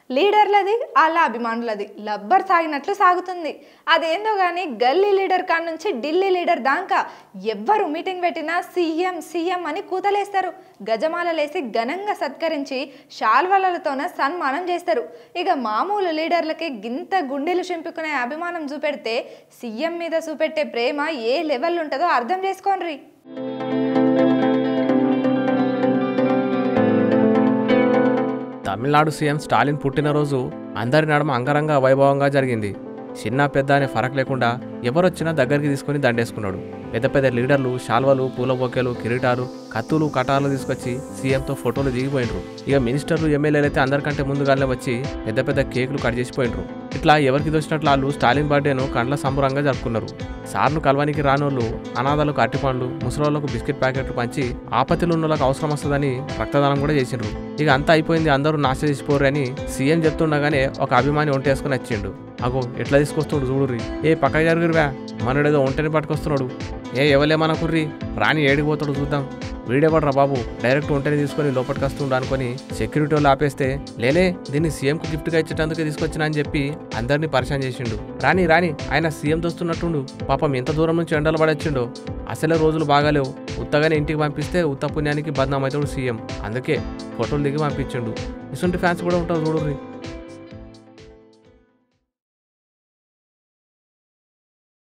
లీడర్లది వాళ్ళ అభిమానులది లబ్బర్ సాగినట్లు సాగుతుంది అదేందో కానీ గల్లీ లీడర్ కాడ నుంచి ఢిల్లీ లీడర్ దాకా ఎవ్వరు మీటింగ్ పెట్టినా సీఎం సీఎం అని కూతలేస్తారు గజమాలలేసి ఘనంగా సత్కరించి శాల్వలతోన సన్మానం చేస్తారు ఇక మామూలు లీడర్లకి గింత గుండెలు చింపుకునే అభిమానం చూపెడితే సీఎం మీద చూపెట్టే ప్రేమ ఏ లెవెల్ ఉంటుందో అర్థం చేసుకోండి తమిళనాడు సీఎం స్టాలిన్ పుట్టినరోజు అందరి నడుమ అంగరంగ వైభవంగా జరిగింది చిన్న పెద్ద అనే ఫరక్ లేకుండా ఎవరొచ్చినా దగ్గరికి తీసుకుని దండేసుకున్నాడు పెద్ద పెద్ద లీడర్లు శాల్వలు పూల బొకేలు కిరీటాలు కత్తులు కటార్లు తీసుకొచ్చి సీఎంతో ఫోటోలు దిగిపోయినరు ఇక మినిస్టర్లు ఎమ్మెల్యేలు అయితే అందరికంటే ముందుగానే వచ్చి పెద్ద పెద్ద కేకులు కట్ చేసిపోయినరు ఇట్లా ఎవరికి దోచినట్లు వాళ్ళు స్టాలిన్ బర్త్డేను కండ్ల సంబరంగా జరుపుకున్నారు సార్ను కలవానికి రానోళ్ళు అనాథాలకు అట్టిపండ్లు ముసలోళ్లకు బిస్కెట్ ప్యాకెట్లు పంచి ఆపత్తులు ఉన్న వాళ్ళకి అవసరం వస్తుందని రక్తదానం కూడా చేసిండ్రు ఇక అంతా అయిపోయింది అందరూ నాశ చేసిపోరు అని సీఎం చెప్తుండగానే ఒక అభిమాని ఒంటేసుకుని వచ్చిండు అగో ఎట్లా తీసుకొస్తుడు చూడుర్రి ఏ పక్క జరుగురువా మనడేదో ఒంటని పట్టుకొస్తున్నాడు ఏ ఎవలేమనకుర్రి రాని ఏడిపోతాడు చూద్దాం వీడేవడరా బాబు డైరెక్ట్ ఒంటని తీసుకొని లోపలికి వస్తుండ అనుకొని సెక్యూరిటీ వాళ్ళు ఆపేస్తే లేలే దీన్ని సీఎంకు గిఫ్ట్గా ఇచ్చేటందుకే తీసుకొచ్చిన అని చెప్పి అందరినీ పరిచయం చేసిండు రాని రాని ఆయన సీఎం తోస్తున్నట్టుండు పాపం ఎంత దూరం నుంచి ఎండలు పడొచ్చిండో అసలే రోజులు బాగాలేవు ఉత్తగానే ఇంటికి పంపిస్తే ఉత్త పుణ్యానికి బద్నాం అవుతాడు సీఎం అందుకే ఫోటోలు దిగి పంపించిండు ఇటువంటి ఫ్యాన్స్ కూడా ఉంటారు చూడుర్రి